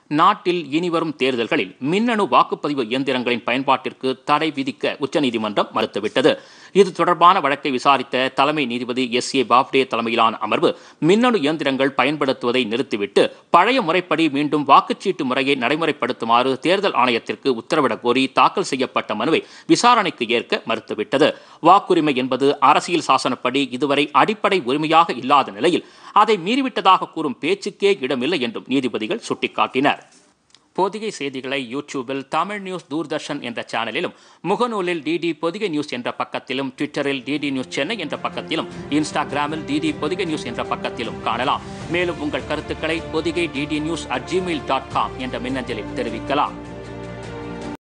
நாட்டில் இனிவரும் தேர்தல்களில் மின்னணு வாக்குப்பதிவு இயந்திரங்களின் பயன்பாட்டிற்கு தடை விதிக்க உச்சநீதிமன்றம் மறுத்துவிட்டது இது தொடர்பான வழக்கை விசாரித்த தலைமை நீதிபதி எஸ் ஏ பாப்டே தலைமையிலான அமர்வு மின்னணு இயந்திரங்கள் பயன்படுத்துவதை நிறுத்திவிட்டு பழைய முறைப்படி மீண்டும் வாக்குச்சீட்டு முறையை நடைமுறைப்படுத்துமாறு தேர்தல் ஆணையத்திற்கு உத்தரவிடக் கோரி தாக்கல் செய்யப்பட்ட மனுவை விசாரணைக்கு ஏற்க மறுத்துவிட்டது வாக்குரிமை என்பது அரசியல் சாசனப்படி இதுவரை அடிப்படை உரிமையாக இல்லாத நிலையில் அதை மீறிவிட்டதாக கூறும் பேச்சுக்கே இடமில்லை என்றும் நீதிபதிகள் சுட்டிக்காட்டினர் பொதிகை செய்திகளை யூடியூபில் தமிழ் நியூஸ் தூர்தர்ஷன் என்ற சேனலிலும் முகநூலில் டிடி பொதிகை நியூஸ் என்ற பக்கத்திலும் ட்விட்டரில் டிடி நியூஸ் சென்னை என்ற பக்கத்திலும் இன்ஸ்டாகிராமில் டிடி பொதிகை நியூஸ் என்ற பக்கத்திலும் காணலாம் மேலும் உங்கள் கருத்துக்களை Podhigai DD news at Gmail dot com என்ற மின்னஞ்சலில் தெரிவிக்கலாம்